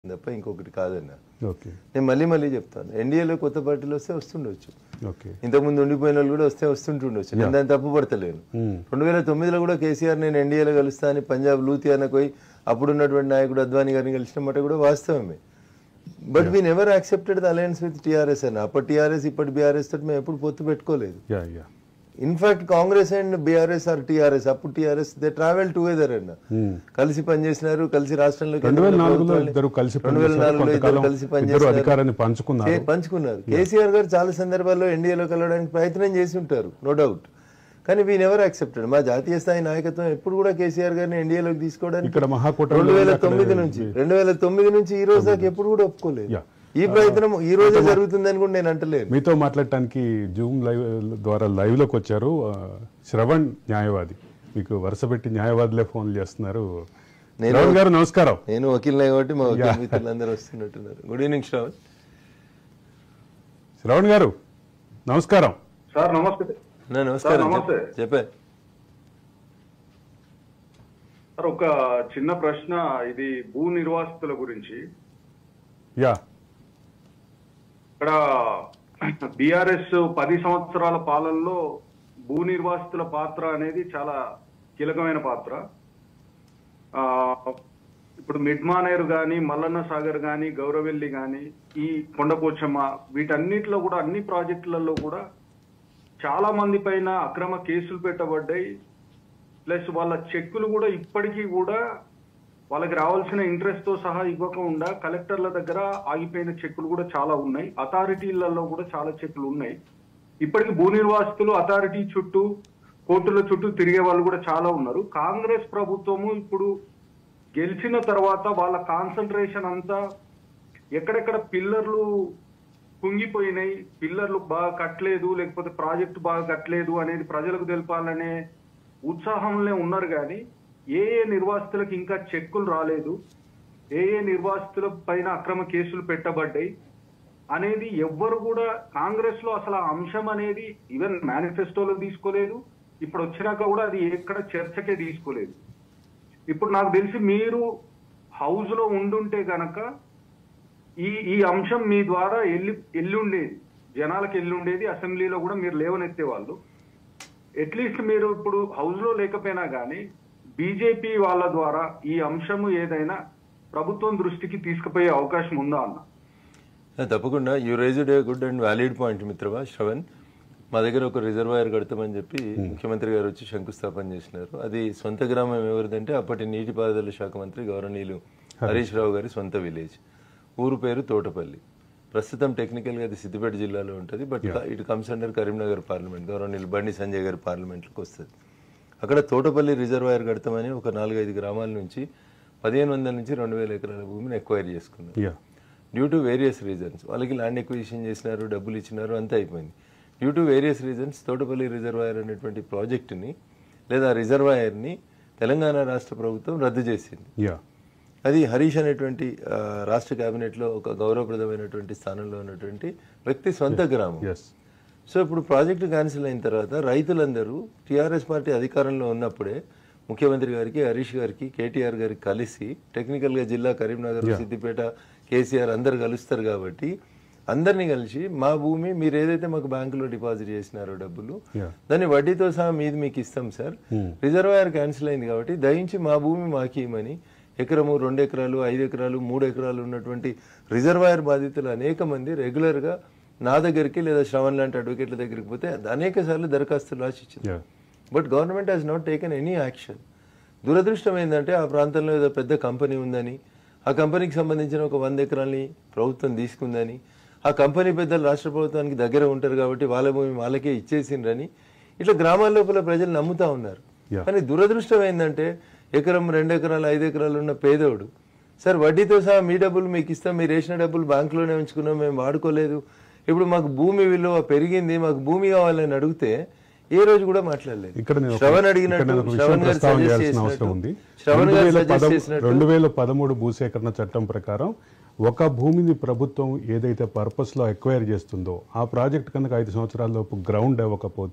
తప్ప ఇంకొకటి కాదన్న ఓకే నేను మళ్ళీ మళ్ళీ చెప్తాను ఎన్డీఏలో కొత్త పార్టీలు వస్తే వస్తుండొచ్చు ఓకే ఇంతకుముందు ఉండిపోయిన వాళ్ళు కూడా వస్తే వస్తుంటుండొచ్చు నేను దాన్ని తప్పు పడతలేను Hmm. రెండు వేల తొమ్మిదిలో కూడా కేసీఆర్ నేను ఎన్డీఏలో కలుస్తా అని పంజాబ్ లూథియానాకు పోయి అప్పుడున్నటువంటి నాయకుడు అద్వానీ గారిని కలిసిన మాట కూడా వాస్తవమే but we never accepted the alliance with TRS అన్న అప్పటి టీఆర్ఎస్ ఇప్పటి బీఆర్ఎస్ తోటి మేము ఎప్పుడు పొత్తు పెట్టుకోలేదు yeah yeah in fact Congress and BRS or TRS అప్పుడు టీఆర్ఎస్ దే ట్రావెల్ టుగెదర్ అన్న కలిసి పనిచేసినారు కలిసి రాష్ట్రంలో రెండు వేల నాలుగులో ఇద్దరు కలిసి రెండు వేల పనిచేశారు నాలుగులో ఇద్దరు కొంతకాలం కలిసి ఇద్దరు పనిచేశారు అధికారాన్ని పంచుకున్నారు చే- పంచుకున్నారు కేసీఆర్ గారు చాలా సందర్భాల్లో ఎన్డీఏలో కలవడానికి ప్రయత్నం చేసి ఉంటారు నో డౌట్ కానీ వీ నెవర్ యాక్సెప్టెడ్ మా జాతీయ స్థాయి నాయకత్వం ఎప్పుడు కూడా కేసీఆర్ గారిని ఎన్డీఏలోకి తీసుకోవడానికి ఇక్కడ మహాకూటమి రెండు వేల అక్కడ తొమ్మిది నుంచి రెండు వేల తొమ్మిది నుంచి ఈ రోజు దాకా ఎప్పుడు కూడా ఒప్పుకోలేదు Yeah. ఈ ప్రయత్నం ఈ రోజే జరుగుతుందని కూడా నేను అంటలేను మీతో మాట్లాడటానికి జూమ్ లైవ్ ద్వారా లైవ్ లోకి వచ్చారు ఆ, శ్రవణ్ న్యాయవాది మీకు వరుస పెట్టి న్యాయవాదులే ఫోన్ చేస్తున్నారు నేను- శ్రవణ్ గారు నమస్కారం నేను వకీల్నే కాబట్టి మా వకీల్ మిత్రులందరూ వస్తున్నట్టున్నారు గుడ్ ఈవినింగ్ శ్రావణ్ శ్రవణ్ గారు నమస్కారం సార్ నమస్తే నా నమస్కారం సార్, నమస్తే. చెప్ప- చెప్పే సార్ ఒక చిన్న ప్రశ్న ఇది భూ నిర్వాసితుల గురించి యా ఇక్కడ బిఆర్ఎస్ పది సంవత్సరాల పాలనలో భూ నిర్వాసితుల పాత్ర అనేది చాలా కీలకమైన పాత్ర ఆ, ఇప్పుడు మిడ్మానేరు కానీ మల్లన్న సాగర్ కానీ గౌరవెల్లి కానీ ఈ కొండపోచమ్మ వీటన్నిటిలో కూడా అన్ని ప్రాజెక్టులలో కూడా చాలా మంది పైన అక్రమ కేసులు పెట్టబడ్డాయి ప్లస్ వాళ్ళ చెక్కులు కూడా ఇప్పటికీ కూడా వాళ్ళకి రావాల్సిన ఇంట్రెస్ట్ తో సహా ఇవ్వకుండా కలెక్టర్ల దగ్గర ఆగిపోయిన చెక్కులు కూడా చాలా ఉన్నాయి అథారిటీలలో కూడా చాలా చెక్కులు ఉన్నాయి ఇప్పటికి భూ నిర్వాసితులు అథారిటీ చుట్టూ కోర్టుల చుట్టూ తిరిగే వాళ్ళు కూడా చాలా ఉన్నారు కాంగ్రెస్ ప్రభుత్వము ఇప్పుడు గెలిచిన తర్వాత వాళ్ళ కాన్సన్ట్రేషన్ అంతా ఎక్కడెక్కడ పిల్లర్లు కుంగిపోయినాయి పిల్లర్లు బాగా కట్టలేదు లేకపోతే ప్రాజెక్టు బాగా కట్టలేదు అనేది ప్రజలకు తెలపాలనే ఉత్సాహంలో ఉన్నారు కానీ ఏ ఏ నిర్వాసితులకు ఇంకా చెక్కులు రాలేదు ఏ ఏ నిర్వాసితుల పైన అక్రమ కేసులు పెట్టబడ్డాయి అనేది ఎవ్వరు కూడా కాంగ్రెస్ లో అసలు ఆ అంశం అనేది ఈవెన్ మేనిఫెస్టోలో తీసుకోలేదు ఇప్పుడు వచ్చినాక కూడా అది ఎక్కడ చర్చకే తీసుకోలేదు ఇప్పుడు నాకు తెలిసి మీరు హౌస్ లో ఉండుంటే గనక ఈ ఈ అంశం మీ ద్వారా ఎల్లి ఎల్లుండేది జనాలకు ఎల్లుండేది అసెంబ్లీలో కూడా మీరు లేవనెత్తే వాళ్ళు అట్లీస్ట్ మీరు ఇప్పుడు హౌస్ లో లేకపోయినా కానీ బీజేపీ వాళ్ళ ద్వారా ఈ అంశము ఏదైనా ప్రభుత్వం దృష్టికి తీసుకుపోయే అవకాశం ఉందా అన్న ఆ, తప్పకుండా you raised a good and valid point మిత్రమా శ్రవణ్ మా దగ్గర ఒక రిజర్వాయర్ కడతామని చెప్పి ముఖ్యమంత్రి గారు వచ్చి శంకుస్థాపన చేసినారు అది సొంత గ్రామం ఎవరిదంటే అప్పటి నీటిపారుదల శాఖ మంత్రి గౌరవనీయులు హరీష్ రావు గారి సొంత విలేజ్ ఊరు పేరు తోటపల్లి ప్రస్తుతం టెక్నికల్ గా అది సిద్దిపేట జిల్లాలో ఉంటుంది but it comes under Karimnagar parliament గౌరవనీయులు బండి సంజయ్ గారి పార్లమెంట్లోకి వస్తుంది అక్కడ తోటపల్లి రిజర్వాయర్ కడతామని ఒక నాలుగైదు గ్రామాల నుంచి పదిహేను వందల నుంచి రెండు వేల ఎకరాల భూమిని ఎక్వైర్ చేసుకున్నారు yeah due to various reasons వాళ్ళకి ల్యాండ్ ఎక్విజిషన్ చేసినారు డబ్బులు ఇచ్చినారు అంతా అయిపోయింది due to various reasons Thotapalli reservoir అనేటువంటి ప్రాజెక్టుని లేదా రిజర్వాయర్ని తెలంగాణ రాష్ట్ర ప్రభుత్వం రద్దు చేసింది యా అది హరీష్ అనేటువంటి ఆ, రాష్ట్ర కేబినెట్లో ఒక గౌరవప్రదమైనటువంటి స్థానంలో ఉన్నటువంటి వ్యక్తి సొంత గ్రామం ఎస్ సో ఇప్పుడు ప్రాజెక్టు క్యాన్సిల్ అయిన తర్వాత రైతులందరూ టీఆర్ఎస్ పార్టీ అధికారంలో ఉన్నప్పుడే ముఖ్యమంత్రి గారికి హరీష్ గారికి కేటీఆర్ గారికి కలిసి టెక్నికల్గా జిల్లా కరీంనగర్ సిద్దిపేట కేసీఆర్ అందరు కలుస్తారు కాబట్టి అందరినీ కలిసి మా భూమి మీరు ఏదైతే మాకు బ్యాంకులో డిపాజిట్ చేసినారో డబ్బులు Yeah. దాన్ని వడ్డీతో సహా మీది మీకు ఇస్తాం సార్ రిజర్వాయర్ క్యాన్సిల్ అయింది కాబట్టి దయించి మా భూమి మాకు ఇవ్వమని ఎకరము రెండు ఎకరాలు ఐదు ఎకరాలు మూడు ఎకరాలు ఉన్నటువంటి రిజర్వాయర్ బాధితులు అనేక మంది రెగ్యులర్గా నా దగ్గరికి లేదా శ్రవణ్ లాంటి అడ్వకేట్ల దగ్గరికి పోతే అనేక సార్లు దరఖాస్తులు రాసి ఇచ్చింది yeah but government has not taken any action దురదృష్టం ఏంటంటే ఆ ప్రాంతంలో ఏదో పెద్ద కంపెనీ ఉందని ఆ కంపెనీకి సంబంధించిన ఒక వంద ఎకరాల్ని ప్రభుత్వం తీసుకుందని ఆ కంపెనీ పెద్దలు రాష్ట్ర ప్రభుత్వానికి దగ్గర ఉంటారు కాబట్టి వాళ్ళ భూమి వాళ్ళకే ఇచ్చేసిండ్రని ఇట్లా గ్రామాల లోపల ప్రజలు నమ్ముతా ఉన్నారు Yeah. కానీ దురదృష్టం ఏంటంటే ఎకరం రెండు ఎకరాలు ఐదు ఎకరాలు ఉన్న పేదోడు సార్ వడ్డీతో సహా మీ డబ్బులు మీకు ఇస్తాం మీరు వేసిన డబ్బులు బ్యాంకులోనే ఉంచుకున్నాం మేము వాడుకోలేదు ఇప్పుడు మాకు భూమి విలువ పెరిగింది మాకు భూమి కావాలని అడిగితే ఏ రోజు కూడా మాట్లాడలేదు ఇక్కడ నేను ఒక- శ్రవణ్ ఇక్కడ అడిగినట్టు నేను ఒక విషయం శ్రవణ్ గారు ప్రస్తావన సజెస్ట్ చేయాల్సిన అవసరం చేసినట్టు ఉంది శ్రవణ్ రెండు గారు వేల సజెస్ట్ పదం- చేసినట్టు రెండు వేల పదమూడు భూసేకరణ చట్టం ప్రకారం ఒక భూమిని ప్రభుత్వం ఏదైతే పర్పస్ లో ఎక్వైర్ చేస్తుందో ఆ ప్రాజెక్ట్ కనుక ఐదు సంవత్సరాల లోపు గ్రౌండ్ ఇవ్వకపోతే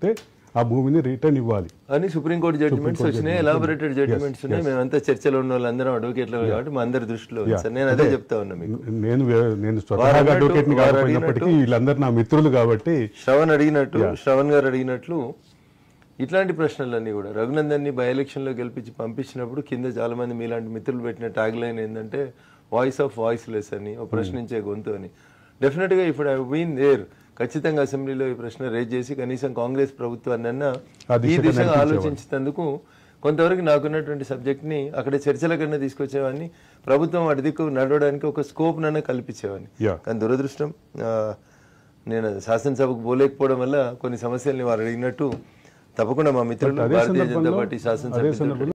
ఆ భూమిని రిటర్న్ ఇవ్వాలి అని సుప్రీంకోర్టు జడ్జిమెంట్స్ వచ్చినాయి ఎలాబొరేటెడ్ జడ్జిమెంట్స్ ఉన్నాయి మేమంతా చర్చలో ఉన్న వాళ్ళందరం అడ్వకేట్లు కాబట్టి మా అందరి దృష్టిలో ఉంది సార్ నేను అదే చెప్తా ఉన్నా మీకు నేను వే- నేను స్వతహాగా అన్నట్టు- అడ్వకేట్ని వారు కాకపోయినప్పటికీ వీళ్ళందరూ నా మిత్రులు కాబట్టి శ్రవణ్ అడిగినట్టు శ్రవణ్ గారు అడిగినట్లు ఇట్లాంటి ప్రశ్నలన్నీ కూడా రఘునందన్ని బై ఎలక్షన్లో గెలిపించి పంపించినప్పుడు కింద చాలా మంది మీలాంటి మిత్రులు పెట్టిన ట్యాగ్ లైన్ ఏంటంటే వాయిస్ ఆఫ్ వాయిస్ లెస్ అని ఓ ప్రశ్నించే గొంతు అని డెఫినెట్గా ఇప్పుడు ఐ బీన్ దేర్ ఖచ్చితంగా అసెంబ్లీలో ఈ ప్రశ్న రేజ్ చేసి కనీసం కాంగ్రెస్ ప్రభుత్వాన్ని అన్న ఆ ఈ దిశగా దిశగా నడిపించేవాడు. ఆలోచించినందుకు కొంతవరకు నాకున్నటువంటి సబ్జెక్ట్ని అక్కడ చర్చల కన్నా తీసుకొచ్చేవాడిని ప్రభుత్వం అటు దిక్కు నడవడానికి ఒక స్కోప్ నన్ను కల్పించేవాడిని Yeah. కానీ దురదృష్టం ఆ, నేను అది శాసనసభకు పోలేకపోవడం వల్ల కొన్ని సమస్యల్ని వారు అడిగినట్టు తప్పకుండా మా మిత్రులు అదే భారతీయ జనతా సందర్భంలో పార్టీ అదే శాసనసభ్యులు సందర్భంలో